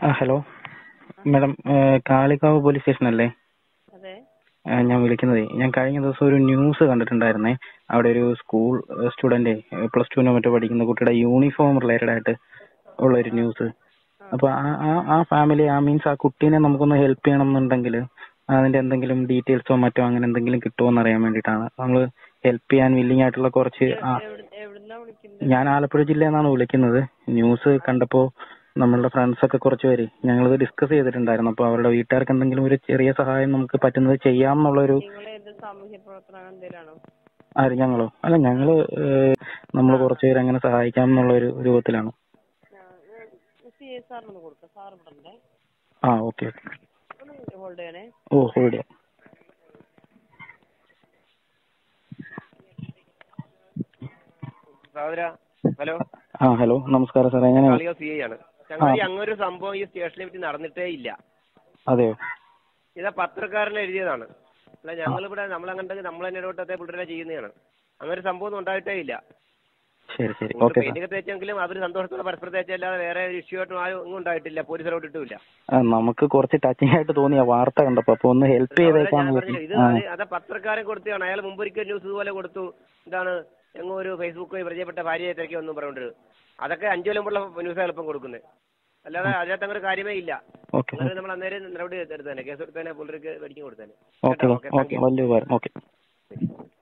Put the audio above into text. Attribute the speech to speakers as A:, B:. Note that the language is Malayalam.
A: ആ hello madam Kalikavu police station അല്ലേ
B: അതെ
A: ആ, ഞാൻ വിളിക്കുന്നതേ ഞാൻ കഴിഞ്ഞ ദിവസം ഒരു ന്യൂസ് കണ്ടിട്ടുണ്ടായിരുന്നേ അവിടെ ഒരു സ്കൂൾ സ്റ്റുഡന്റ് പ്ലസ് ടുവിനോ മറ്റോ പഠിക്കുന്ന കുട്ടിയുടെ യൂണിഫോം റിലേറ്റഡ് ആയിട്ട് ഉള്ള ഒരു ന്യൂസ് അപ്പൊ ആ ആ ആ ഫാമിലി ആ മീൻസ് ആ കുട്ടീനെ നമുക്കൊന്ന് ഹെൽപ്പ് ചെയ്യണം എന്നുണ്ടെങ്കിൽ അതിന്റെ എന്തെങ്കിലും ഡീറ്റെയിൽസോ മറ്റോ അങ്ങനെ എന്തെങ്കിലും കിട്ടുമോ എന്ന് അറിയാൻ വേണ്ടിയിട്ടാണ് നമ്മൾ ഹെൽപ്പ് ചെയ്യാൻ വില്ലിങ് ആയിട്ടുള്ള കുറച്ച് ആ
B: എവിടെ- എവിടുന്നാ വിളിക്കുന്നത്
A: ഞാൻ ആലപ്പുഴ ജില്ലയിൽ നിന്നാണ് വിളിക്കുന്നത് ന്യൂസ് കണ്ടപ്പോ നമ്മളുടെ ഫ്രണ്ട്സ് ഒക്കെ കുറച്ച് പേര് ഞങ്ങളിത് ഡിസ്കസ് ചെയ്തിട്ടുണ്ടായിരുന്നു അപ്പൊ അവരുടെ വീട്ടുകാർക്ക് എന്തെങ്കിലും ഒരു ചെറിയ സഹായം നമുക്ക് പറ്റുന്നത് ചെയ്യാം എന്നുള്ളൊരു
B: നിങ്ങൾ ഏത് സാമൂഹ്യ പ്രവർത്തനം എന്തെങ്കിലാണോ
A: ആര് ഞങ്ങളോ അല്ല ഞങ്ങള് നമ്മൾ കുറച്ച് പേര് അങ്ങനെ സഹായിക്കാം എന്നുള്ള ഒരു രൂപത്തിലാണ്
B: സി എസ് സാറിനൊന്ന് കൊടുക്കാം സാർ ഇവിടെ ഉണ്ടേ
A: ആ ഓക്കെ
B: ഒന്ന് ഹോൾഡ് ചെയ്യണേ
A: ഓ ഹോൾഡ് ചെയ്യാം
C: സഹോദര ഹലോ
A: ആ ഹലോ നമസ്കാരം സാർ എങ്ങനെയാണ്
C: കാളിക സി ഐ ആണ് ഞങ്ങൾ അങ്ങൊരു സംഭവം ഈ സ്റ്റേഷനെ പറ്റി നടന്നിട്ടേ ഇല്ല
A: അതെയോ
C: ഇതാ പത്രക്കാരൻ എഴുതിയതാണ് അല്ല ഞങ്ങളിവിടെ നമ്മളങ്ങോട്ട് നമ്മൾ തന്നെ ഇടപെട്ടത്തെ പിള്ളേരെ ചെയ്യുന്നതാണ് അങ്ങനെ ഒരു സംഭവം ഒന്നും ഉണ്ടായിട്ടേ ഇല്ല
A: ശരി ശരി ഓക്കെ സാർ
C: പെയിന്റിംഗ് തേച്ചെങ്കിലും അവർ സന്തോഷത്തോടെ പരസ്പരം തേച്ചല്ലാതെ വേറെ ഒരു ഇഷ്യൂ ആയിട്ടും ആരും ഒന്നും ഉണ്ടായിട്ടില്ല പോലീസിലോട്ട് ഇട്ടുമില്ല
A: ആ, നമുക്ക് കുറച്ച് ടച്ചിങ് ആയിട്ട് തോന്നിയ വാർത്ത കണ്ടപ്പോ അപ്പൊ ഒന്ന് ഹെൽപ്പ് ചെയ്തേക്കാന്ന്
C: ഞാൻ
A: പറ്റി
C: പറഞ്ഞില്ലേ, ഇത്
A: ആ
C: അത് അതാ പത്രക്കാരൻ കൊടുത്തതാണ് അയാൾ മുമ്പൊരിക്കൽ ന്യൂസ് ഇതുപോലെ കൊടുത്തു എന്താണ് എങ്ങോ ഒരു ഫേസ്ബുക്ക് പരിചയപ്പെട്ട ഭാര്യയെ തിരക്കി ഒന്നും പറഞ്ഞിട്ട് അതൊക്കെ അഞ്ചു കൊല്ലമുള്ള ന്യൂസ് എളുപ്പം കൊടുക്കുന്നത് അല്ലാതെ അതിനകത്ത് അങ്ങനെ ഒരു കാര്യമേ ഇല്ല
A: ഓക്കെ
C: അന്നേരം നമ്മൾ അന്നേരം നടപടി എടുത്തേനെ കേസ് എടുത്തേനെ പുള്ളിക്ക് മേടിക്കും കൊടുത്തേനെ
A: ഓക്കെ
C: കേട്ടോ, ഓക്കെ, താങ്ക്
A: ഓക്കെ
C: യു.
A: വലിയ ഉപകാരം ഓക്കെ